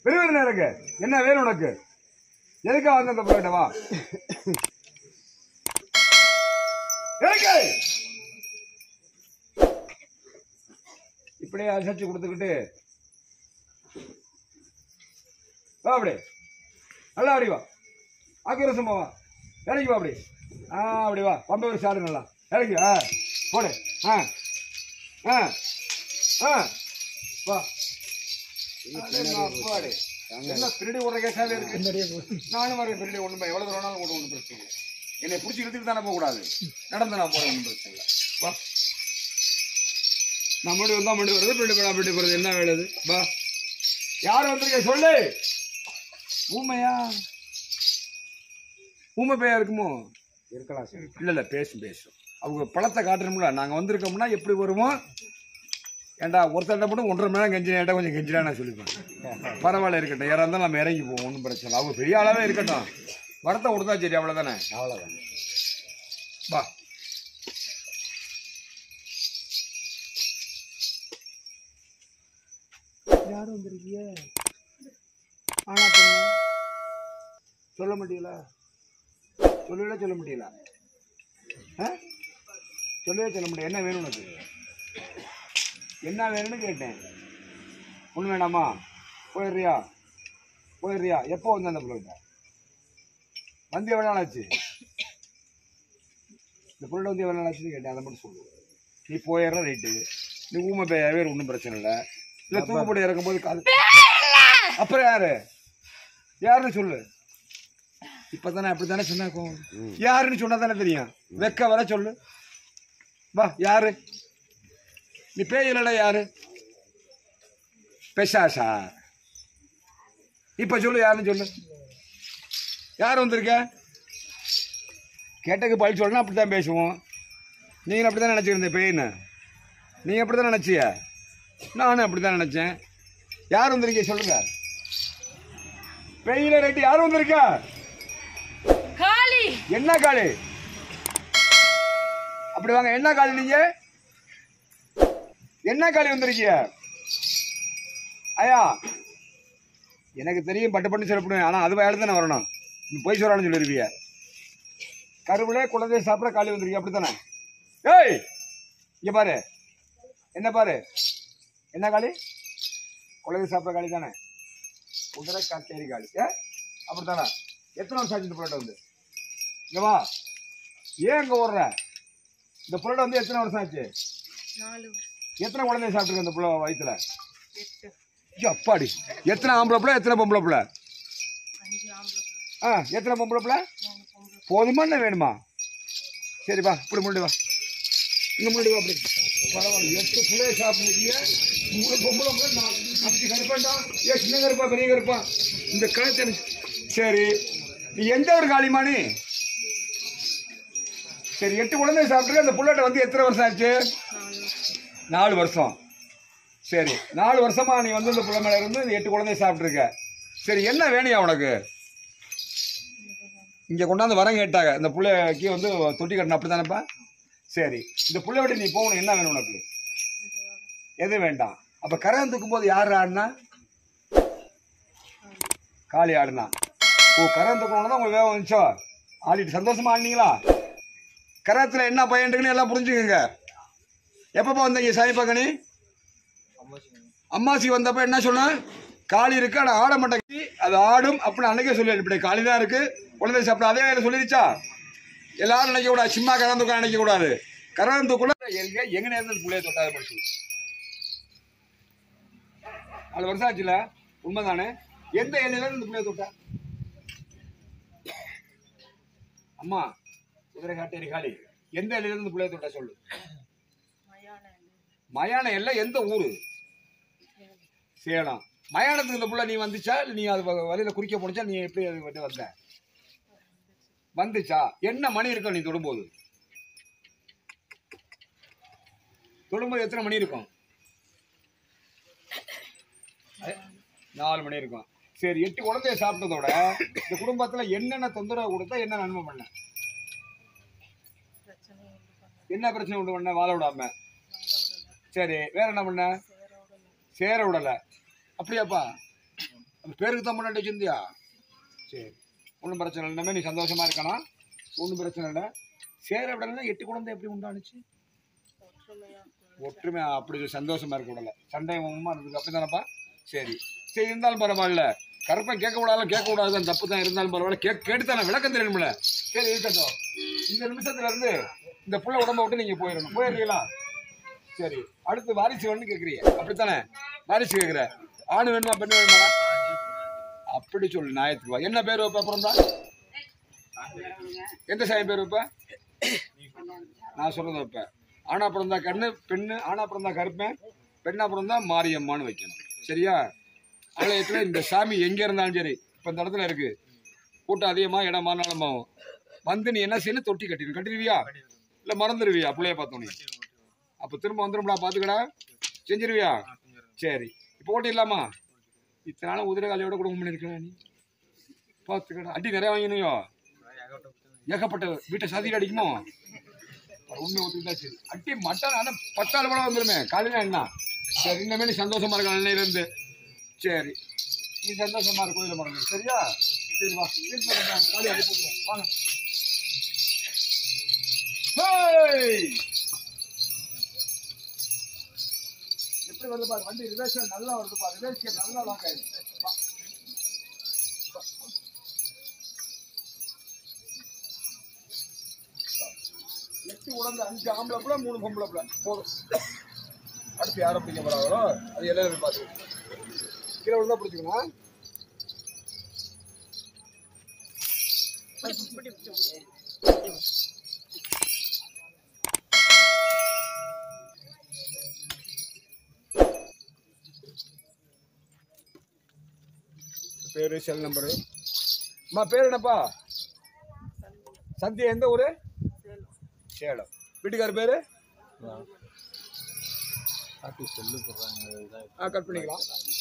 விறுவிறு இருக்கு என்ன வேணும் உனக்கு எதுக்கா வந்து அந்த பிள்ளைகிட்ட வா இருக்கு இப்படியே அசைச்சு கொடுத்துக்கிட்டு வா அப்படி நல்லா அப்படி வா ஆக்கிரசமா வா இறங்கி வா அப்படி ஆ அப்படி வா பம்பை ஒரு சாடு நல்லா இறங்கி ஆ போடு ஆ ஆ ஆ வா அப்பாடி. என்ன திருடி ஓடுற கேஸாவே இருக்கு நானும் வரேன் திருடி ஒண்ணுமே எவ்வளவு தூரம் வேணாலும் ஓடும் ஒன்றும் பிரச்சனை இல்லை என்னை பிடிச்சி இழுத்துட்டு தானே போக கூடாது நடந்து நான் போறேன் ஒன்றும் பிரச்சனை இல்லை வா நான் முன்னாடி வந்தா முன்னாடி வருது பின்னாடி போனா பின்னாடி போறது என்ன வேலை இது? வா யார் வந்திருக்க சொல்லு ஊமையா ஊமை பேயா இருக்குமோ இருக்கலாம் சார் இல்ல இல்ல பேசும் பேசும் அவங்க பழத்தை காட்டணும்ல நாங்க வந்திருக்கோம்னா எப்படி வருவோம் ஏன்டா ஒருத்தர்கிட்ட மட்டும் ஒன்றரை மணி நேரம் கெஞ்சினா ஏன்டா கொஞ்சம் கெஞ்சினா நான் சொல்லிப்பேன் பரவாயில்ல இருக்கட்டும் யாரா இருந்தாலும் நம்ம இறங்கி போவோம் ஒன்றும் பிரச்சனை இல்லை அவங்க பெரிய ஆளாவே இருக்கட்டும் வரத்தை கொடுத்தா சரி அவ்வளவுதானே அவ்வளோதான் வா யார் வந்திருக்கீங்க ஆனா பொண்ணு சொல்ல முடியல சொல்லவே சொல்ல முடியல ஆ? சொல்லவே சொல்ல முடியல என்ன வேணும் உனக்கு என்ன வேணும்னு கேட்டேன் ஒன்று வேணாமா போயிடுறியா போயிடுறியா எப்போ வந்து அந்த பிள்ளைகிட்ட வந்து எவ்வளோ நாள் ஆச்சு இந்த பொருள் வந்து எவ்வளோ நாள் ஆச்சுன்னு கேட்டேன் அதை மட்டும் சொல்லு நீ போயிடுற ரைட்டு நீ ஊமை பேயாவே ஒன்றும் பிரச்சனை இல்லை இல்லை தூக்குப்படி இறக்கும்போது காது அப்புறம் யாரு யாருன்னு சொல்லு இப்பதானே அப்படித்தானே சொன்னாக்கும் யாருன்னு சொன்னா தானே தெரியும் வெக்க வர சொல்லு வா யாரு நீ பேய் இல்லடா யாரு பெஷாஷா இப்ப சொல்லு யாருன்னு சொல்லு யார் வந்திருக்க கேட்டக்கு பழி சொல்லணும் அப்படித்தான் பேசுவோம் நீங்க அப்படித்தான் நினைச்சிருந்த பேயின்னு நீங்க அப்படித்தான் நினைச்சிய நானும் அப்படித்தான் நினைச்சேன் யார் வந்திருக்கீங்க சொல்லுங்க பேயில ரெட்டி யார் வந்திருக்கா காளி என்ன காளி அப்படி வாங்க என்ன காளி நீங்க என்ன காளி வந்திருக்கீங்க ஐயா எனக்கு தெரியும் பட்டு பண்ணி சொல்லப்படுவேன் ஆனா அது வேலை தானே வரணும் நீ போய் சொல்லணும்னு சொல்லிருப்பிய கருவிலே குழந்தைய சாப்பிட காளி வந்திருக்கீங்க அப்படித்தானே ஏய் இங்க பாரு என்ன பாரு என்ன காளி குழந்தை சாப்பிட காளி தானே குதிரை காட்டேரி காளி ஏ அப்படித்தானே எத்தனை வருஷம் ஆச்சு இந்த புரோட்டா வந்து இங்க வா ஏன் இங்க ஓடுற இந்த புரோட்டா வந்து எத்தனை வருஷம் ஆச்சு நாலு வருஷம் எத்தனை குழந்தைய சாப்பிட்டுருக்கு இந்த புள்ள வயித்துல எட்டு ஐயோ, அப்பாடி எத்தனை ஆம்பளை பிள்ளை எத்தனை பொம்பளை பிள்ளை அஞ்சு ஆம்பளை பிள்ளை, ஆ எத்தனை பொம்பளை பிள்ளை மூணு பொம்பளை போதுமா என்ன வேணுமா சரி வா இப்படி முன்னாடி வா இங்க முன்னாடி வா அப்படி பரவாயில்ல எட்டு பிள்ளைய சாப்பிடுறீங்க மூணு பொம்பளை பிள்ளை நான் அப்படி கருப்பாண்டா ஏ சின்ன கருப்பா பெரிய கருப்பா இந்த கழுத்தை சரி நீ எந்த ஒரு காளிமானி சரி எட்டு குழந்தைய சாப்பிட்டு அந்த புள்ளட்ட வந்து எத்தனை வருஷம் ஆச்சு நாலு வருஷம் நாலு வருஷம் சரி நாலு வருஷமா நீ வந்து இந்த புள்ள மேல இருந்து இந்த எட்டு குழந்தைய சாப்பிட்டுருக்க சரி என்ன வேணியா உனக்கு இங்க கொண்டாந்து வரம் கேட்டாங்க இந்த புள்ளைக்கு வந்து தொட்டி கட்டணும் அப்படித்தானப்பா சரி இந்த புள்ளை விட்டு நீ போகணும் என்ன வேணும் உனக்கு எது வேண்டாம் அப்ப கரகம் தூக்கும் போது யார் ஆடுனா காளி ஆடுனா ஓ கரகம் தூக்கணும் தான் உங்களுக்கு வேகம் வந்துச்சோ ஆடிட்டு சந்தோஷமா ஆடினீங்களா கரகத்துல என்ன பையன் இருக்குன்னு எல்லாம் புரிஞ்சுக்கங்க எப்பப்பா வந்தீங்க சாமி பக்கனி அம்மாசி வந்தப்ப என்ன சொன்ன காளி இருக்கு ஆனா ஆட மாட்டேங்குது அது ஆடும் அப்படின்னு அன்னைக்கே சொல்லி இப்படி காளி தான் இருக்கு குழந்தை சாப்பிட அதே வேலை சொல்லிருச்சா எல்லாரும் நினைக்க கூடாது சும்மா கரம் தூக்கம் நினைக்க கூடாது கரம் தூக்குள்ள எங்க எங்க நேரத்தில் பிள்ளைய தொட்டாத படிச்சு நாலு வருஷம் ஆச்சுல உண்மைதானே எந்த எல்லையில இருந்து இந்த பிள்ளைய தொட்டா அம்மா குதிரை காட்டேரி காளி எந்த எல்லையில இருந்து இந்த பிள்ளைய தொட்டா சொல்லு மயான எண்ணெய், மயான எல்லை எந்த ஊரு சேலம் மயானத்துக்கு இந்த புள்ள நீ வந்துச்சா இல்லை நீ அது வ- வழியில குறிக்க போனுச்சா நீ எப்படி அது வந்து வந்த வந்துச்சா என்ன மணி இருக்கும் நீ தொடும்போது தொடும்போது எத்தனை மணி இருக்கும் அஹ், நாலு மணி இருக்கும் சரி எட்டு குழந்தைய சாப்பிட்டதோட இந்த குடும்பத்துல என்னென்ன தொந்தரவு கொடுத்தா என்ன நன்மை பண்ண பிரச்சனை உண்டு பண்ண என்ன பிரச்சனை உண்டு பண்ண வாழ விடாம வாழ விடல சரி வேற என்ன பண்ண சேர விடல சேர விடல அப்படியாப்பா அந்த பேருக்கு தான் முன்னாடி வச்சிருந்தியா சரி ஒன்றும் பிரச்சனை இல்லை இனிமே நீ சந்தோஷமா இருக்கலாம் ஒன்றும் பிரச்சனை இல்லை சேர விடலாம் எட்டு குழந்தை எப்படி உண்டானுச்சு ஒற்றுமையா ஒற்றுமை அப்படி சந்தோஷமா இருக்க விடல சண்டை உமா இருந்தது அப்படி தானப்பா சரி சரி இருந்தாலும் பரவாயில்ல கருப்பன் கேட்க கூடாது கேட்க கூடாது அந்த தப்பு தான் இருந்தாலும் பரவாயில்ல கேக் கேட்டு தானே விளக்கம் தெரியணும்ல சரி இருக்கட்டும் இந்த நிமிஷத்துல இருந்து இந்த புள்ள உடம்ப விட்டு நீங்க போயிடணும் போயிடுறீங்களா சரி அடுத்து வாரிசு வேணும்னு கேட்குறீங்க அப்படித்தானே வாரிசு கேட்குற ஆண் வேணுமா பெண் வேணுமா அப்படி சொல்லு நாயத்துக்கு வா என்ன பேர் வைப்ப அப்புறம் தான் எந்த சாயம் பேர் வைப்ப நான் சொல்றத வைப்பேன் ஆனா பிறந்தா கண்ணு பெண்ணு ஆனா பிறந்தா கருப்பேன் பெண்ணா பிறந்தா மாரியம்மான்னு வைக்கணும் சரியா ஆலயத்துல இந்த சாமி எங்க இருந்தாலும் சரி இப்ப இந்த இடத்துல இருக்கு கூட்டம் அதிகமா இடம் மாறினாலும் ஆகும். வந்து நீ என்ன செய்யணும் தொட்டி கட்டிடு கட்டிடுவியா இல்ல மறந்துடுவியா பிள்ளைய பார்த்தோன்னே அப்ப திரும்ப வந்துடும்டா பாத்துக்கடா செஞ்சிருவியா சரி இப்போ ஓட்டிடலாமா இத்தனை நாளும் உதிரை காலையோட குடும்பம் பண்ணிருக்கா நீ பார்த்துக்கடா அடி நிறைய வாங்கினியோ ஏகப்பட்ட வீட்டை சாதியில் அடிக்குமோ உண்மை ஒத்துக்கிட்டா சரி அட்டி மட்டன் ஆனால் பத்தாள் கூட வந்துருமே காலையில் என்ன சரி இந்த நீ சந்தோஷமா இருக்க அன்னையிலேருந்து சரி நீ சந்தோஷமா இருக்க கோயில மறந்து சரியா சரி வா வீட்டுல வந்து காலி அனுப்பிடுவோம் வாங்க ஹேய்! எப்படி வருது பாரு வண்டி ரிவர்ஸ் நல்லா வருது பாரு ரிவர்ஸ் நல்லா லாக் ஆயிடுச்சு வா. எட்டு உடம்பு அஞ்சு ஆம்பளை பிள்ளை மூணு பொம்பளை பிள்ளை போதும் அடுத்து யாரை பிடிக்க போறாங்களோ அது எல்லாரும் பார்த்து கீழே விழுந்தா பிடிச்சிக்கணும் பேரு செல் நம்பரு அம்மா பேர் என்னப்பா சந்தியா எந்த ஊரு சேலம் சேலம் வீட்டுக்கார் பேரு பாட்டி சொல்லு போடுறாங்க ஆ கட் பண்ணிக்கலாம்